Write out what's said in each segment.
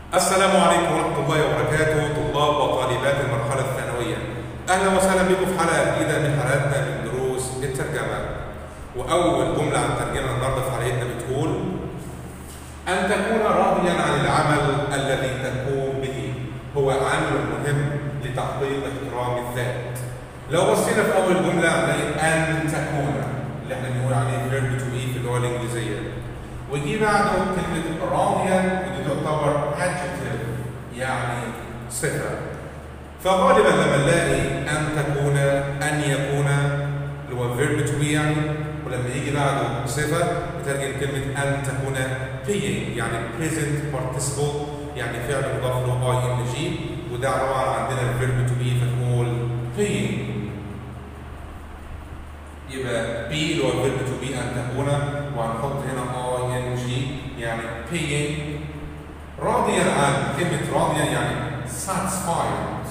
السلام عليكم ورحمة الله وبركاته طلاب وطالبات المرحلة الثانوية أهلا وسهلا بكم في حلقة جديدة من حلقاتنا من دروس الترجمة وأول جملة عن الترجمة النهاردة في حلقتنا بتقول أن تكون راضيا عن العمل الذي تقوم به هو عامل مهم لتحقيق احترام الذات لو بصينا في أول جملة هنلاقي أن تكون اللي احنا بنقول عليه verb to be في اللغة الإنجليزية ويجي بعده كلمة راضيا ودي تعتبر adjective يعني صفة فغالبا لما نلاقي أن تكون أن يكون اللي هو verb to be يعني ولما يجي بعده صفة بترجم كلمة أن تكون being يعني present participle يعني فعل مضاف له اي ان جي وده طبعا عندنا الفيرب تو بي فنقول being يبقى بي اللي هو الفيرب تو بي ان تكون وهنحط هنا اي ان جي يعني being راضيا عن كلمة راضيا يعني satisfied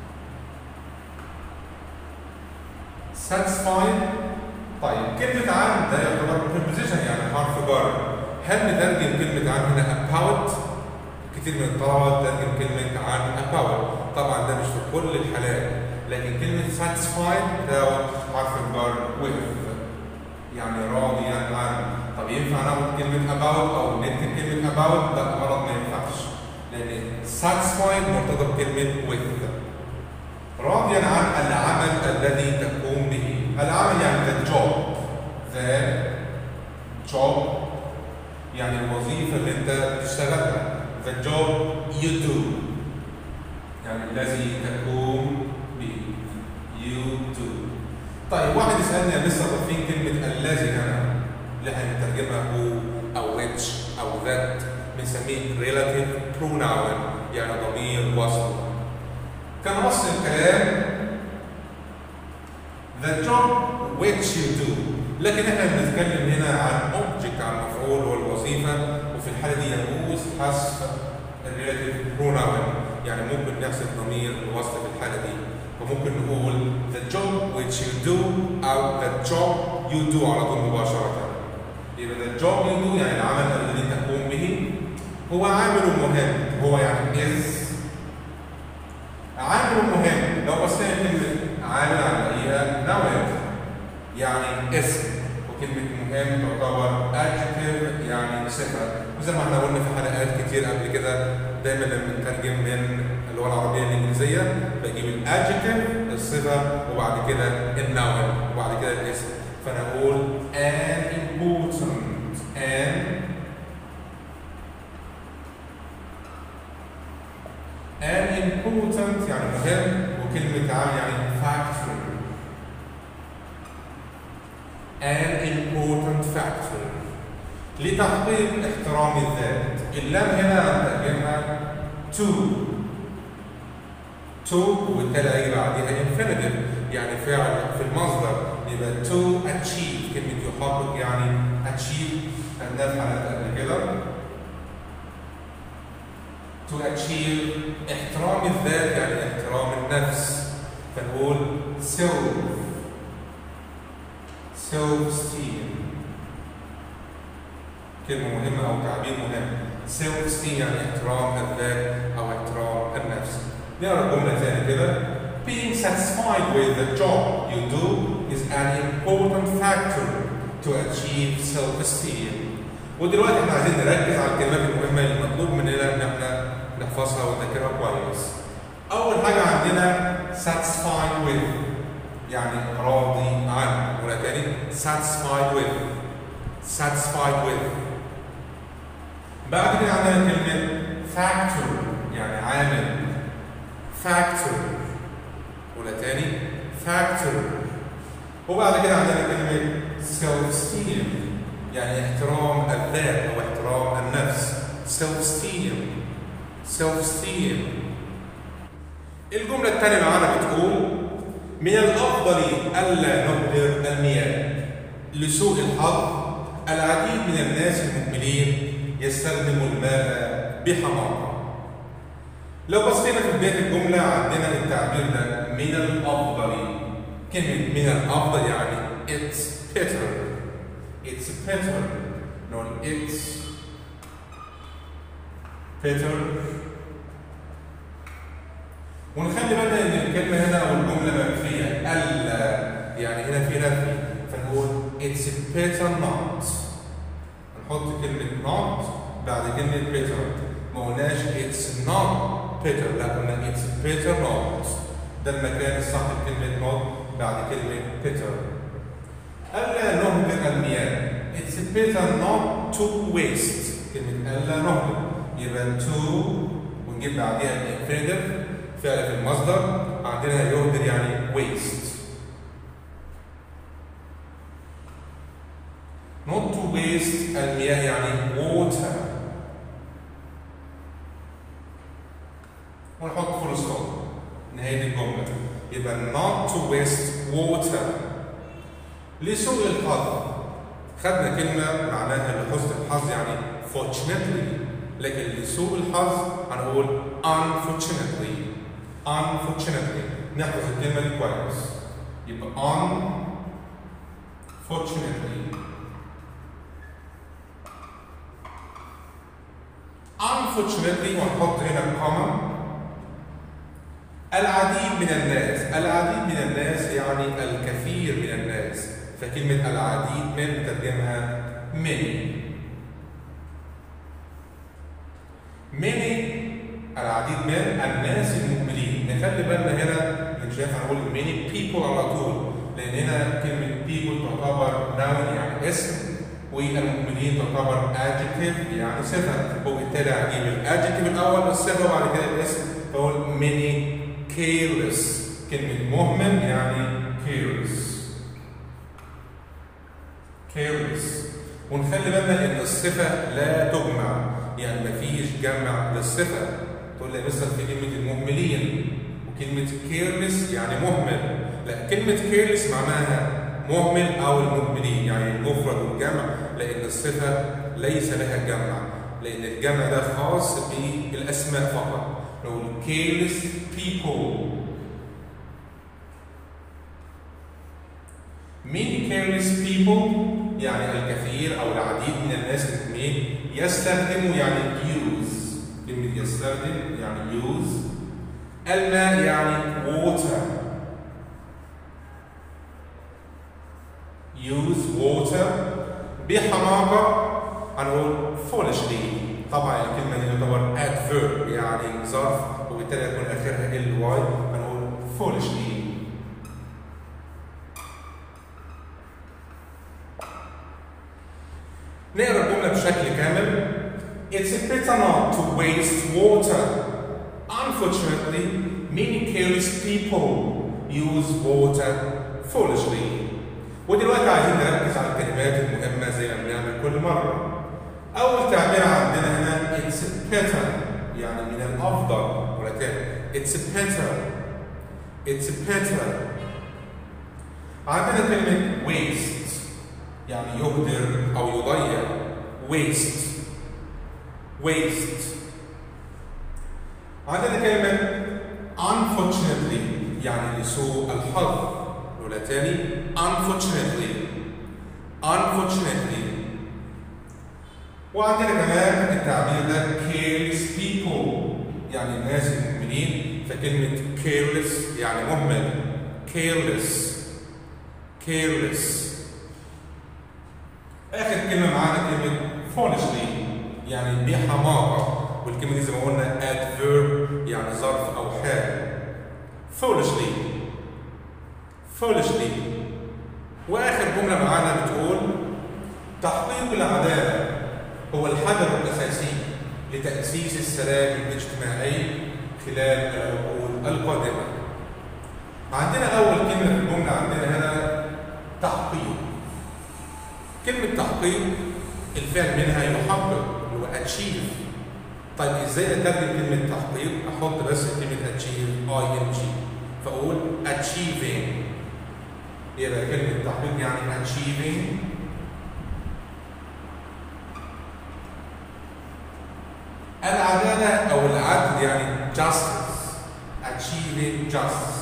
satisfied طيب كلمة عن ده يعتبر preposition يعني حرف جر هل نترجم كلمة عن هنا about كتير من الطلبة ترجم كلمة عن about طبعا ده مش في كل الحالات لكن كلمة satisfied ده حرف الجر with يعني راضيا عن طب ينفع ناخد كلمة about أو نكتب كلمة about لا غلط ما ينفعش لأن satisfied مرتبط بكلمة with راضيا عن العمل الذي تقوم به العمل يعني the job the job يعني الوظيفة اللي أنت بتشتغلها the job you do يعني الذي تقوم به you do طيب واحد يسألني يا مستر طب فين كلمة الذي هنا اللي احنا بنترجمها هو أو which أو that بنسميه relative pronoun يعني ضمير وصل كان أصل الكلام the job which you do لكن احنا بنتكلم هنا عن object عن مفعول والوظيفة وفي الحالة دي يجوز حذف الريلاتيف pronoun يعني ممكن نحذف ضمير الوصل في الحالة دي فممكن نقول the job which you do أو the job you do على طول مباشرة يبقى the job you do يعني العمل الذي تقوم به هو عامل مهم هو يعني is عامل مهم لو بصينا كلمة عامل هنلاقيها noun يعني اسم وكلمة مهم تعتبر adjective يعني صفة وزي ما احنا قلنا في حلقات كتير قبل كده دايما لما بنترجم من اللغة العربية الإنجليزية بجيب الادجective الصفة وبعد كده النون وبعد كده الاسم فأنا أقول an important an an important يعني مهم وكلمة عام يعني factor an important factor لتحقيق احترام الذات اللام هنا هنترجمها to to وبالتالي هيجي بعديها infinitive يعني فعل في المصدر يبقى to achieve كلمة يحقق يعني achieve خدناها في حلقات قبل كده to achieve احترام الذات يعني احترام النفس فنقول self self esteem كلمة مهمة أو تعبير مهم self esteem يعني احترام الذات أو احترام النفس نقرا جملة تاني كده being satisfied with the job you do is an important factor to achieve self esteem ودلوقتي احنا عايزين نركز على الكلمات المهمة اللي مطلوب مننا ان احنا نحفظها ونذاكرها كويس أول حاجة عندنا satisfied with يعني راضي عن ولا تاني satisfied with satisfied with بعد كده عندنا كلمة factor يعني عامل factor ولا تاني factor وبعد كده عندنا كلمة self esteem يعني احترام الذات أو احترام النفس self esteem self esteem الجملة الثانية معانا بتقول من الأفضل ألا نهدر المياه لسوء الحظ العديد من الناس المؤمنين يستخدموا الماء بحماقة لو بصينا في بداية الجملة عندنا التعبير ده من الأفضل كلمة من الأفضل يعني it's better it's better نقول it's better ونخلي بالنا ان الكلمه هنا او الجمله منفيه الا يعني هنا في نفي فنقول it's better not نحط كلمه not بعد كلمه better ما قلناش it's not better لا قلنا it's better not ده المكان الصح لكلمه not بعد كلمه better ألا نهدر المياه it's better not to waste كلمة ألا نهدر يبقى to ونجيب بعديها الانفينيتيف فعل في المصدر عندنا يهدر يعني waste not to waste المياه يعني water ونحط فول ستوب نهاية الجملة يبقى not to waste water لسوء الحظ خدنا كلمة معناها لحسن الحظ يعني fortunately لكن لسوء الحظ هنقول unfortunately unfortunately نحفظ الكلمة دي كويس يبقى unfortunately unfortunately ونحط هنا comma العديد من الناس العديد من الناس يعني الكثير من الناس فكلمة العديد من ترجمها many many العديد من الناس المؤمنين نخلي بالنا هنا مش شايف هنقول many people على طول لأن هنا كلمة people تعتبر noun يعني اسم والمؤمنين تعتبر adjective يعني صفة وبالتالي هجيب الادجكتيف الأول الصفة وبعد كده الاسم فأقول many careless كلمة مهمل يعني careless careless ونخلي بالنا ان الصفه لا تجمع يعني مفيش جمع للصفه تقول لي مثلا في كلمه المهملين وكلمه careless يعني مهمل لا كلمه careless معناها مهمل او المهملين يعني المفرد والجمع لان الصفه ليس لها جمع لان الجمع ده خاص بالاسماء فقط نقول careless people many careless people يعني الكثير او العديد من الناس المؤمنين يستخدموا يعني use كلمة يستخدم يعني use الماء يعني water use water بحماقة هنقول foolishly طبعا الكلمة دي تعتبر adverb يعني ظرف وبالتالي يكون آخرها ال y هنقول foolishly نقرا الجملة بشكل كامل It's better not to waste water. Unfortunately, many careless people use water foolishly. ودلوقتي عايزين نركز على الكلمات المهمة زي ما بنعمل كل مرة. أول تعبير عندنا هنا it's better يعني من الأفضل ولا تاني it's better it's better عندنا كلمة waste يعني يهدر أو يضيع waste waste عندنا كلمة unfortunately يعني لسوء الحظ ولا تاني unfortunately unfortunately وعندنا كمان التعبير ده careless people يعني الناس المؤمنين فكلمة careless يعني مهمل careless careless آخر كلمة معانا كلمة foolishly يعني بحماقة والكلمة دي زي ما قلنا adverb يعني ظرف أو حال foolishly foolishly وآخر جملة معانا بتقول تحقيق العدالة هو الحجر الأساسي لتأسيس السلام الاجتماعي خلال العقود القادمة. عندنا أول كلمة في الجملة عندنا هنا تحقيق. كلمة تحقيق الفعل منها يحقق اللي هو achieve. طيب ازاي اترجم كلمة تحقيق؟ احط بس كلمة achieve اي ان جي فاقول achieving يبقى كلمة تحقيق يعني achieving العدالة أو العدل يعني justice achieving justice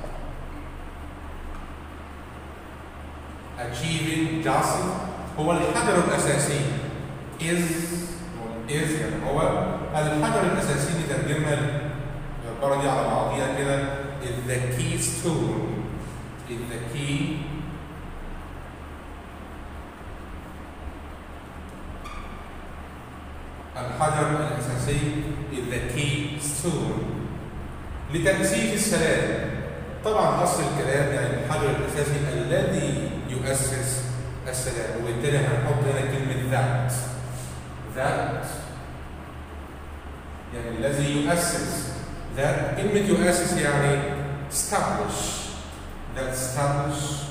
achieving justice هو الحجر الأساسي is is يعني هو الحجر الأساسي نترجمها العباره دي على بعضيها كده is the keystone is the key الحجر الاساسي is the keystone لتاسيس السلام طبعا اصل الكلام يعني الحجر الاساسي الذي يؤسس السلام وبالتالي هنحط هنا كلمه ذات ذات يعني الذي يؤسس ذات كلمه يؤسس يعني establish that establish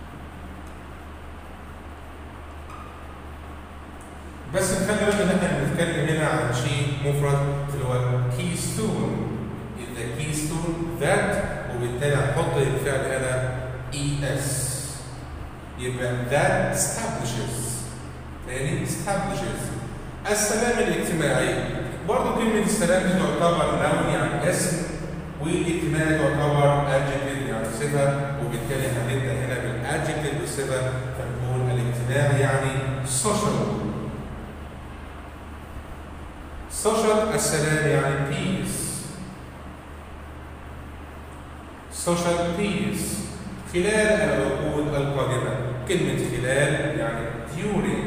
بس نخلي بالنا ان احنا بنتكلم هنا عن شيء مفرد اللي هو keystone is the keystone that وبالتالي هنحط الفعل هنا es يبقى that establishes تاني establishes السلام الاجتماعي برضه كلمة السلام دي تعتبر noun يعني اسم والاجتماعي تعتبر adjective يعني صفة وبالتالي هنبدأ هنا بالadjective والصفة فنقول الاجتماعي يعني social social السلام يعني peace social peace خلال العقود القادمة كلمة خلال يعني during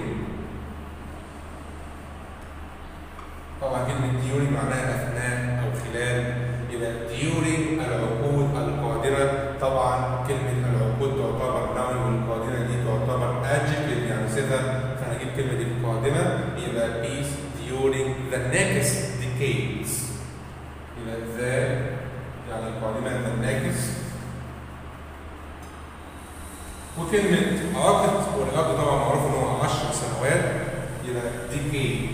طبعا كلمة during معناها أثناء أو خلال يبقى during العقود القادمة طبعا كلمة العقود تعتبر noun والقادمة دي تعتبر adjective يعني صفة فهنجيب كلمة القادمة يبقى peace during the next decades يبقى the يعني القادمة the next وكلمة عقد والعقد طبعا معروف ان هو 10 سنوات يبقى decade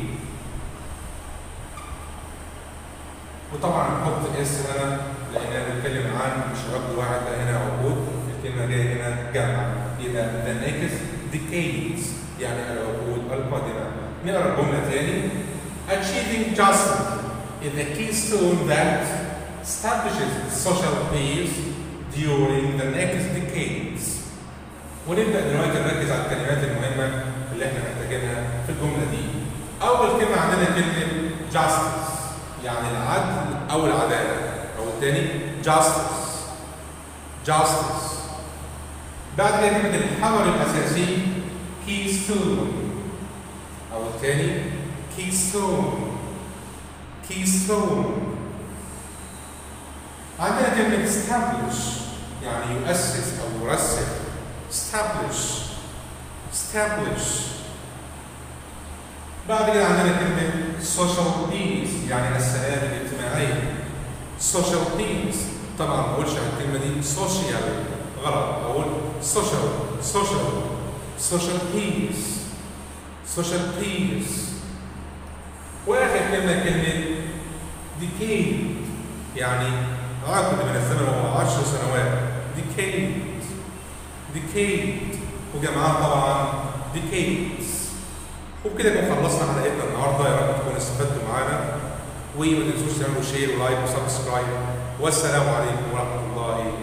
وطبعا نحط اس هنا لان بنتكلم عن مش عقد واحد لا هنا عقود الكلمة جاية هنا جمع يبقى the next decades يعني العقود القادمة نقرا الجملة تاني Achieving justice is the keystone that establishes social peace during the next decades. ونبدا دلوقتي نركز على الكلمات المهمه اللي احنا محتاجينها في الجمله دي. اول كلمه عندنا كلمه justice يعني العدل او العداله او الثاني justice justice بعد كده كلمه الحجر الاساسي keystone او الثاني keystone keystone عندنا كلمة establish يعني يؤسس أو يرسل establish establish بعد كده عندنا كلمة social peace يعني السلام الاجتماعي social peace طبعا ما بقولش على الكلمة دي social غلط بقول social social social peace social peace واخر كلمه كلمه decade يعني عقد من الزمن وهو 10 سنوات decade decade وجمعها طبعا decades وبكده نكون خلصنا حلقتنا النهارده يا رب تكونوا استفدتوا معانا وما تنسوش تعملوا شير ولايك وسبسكرايب والسلام عليكم ورحمه الله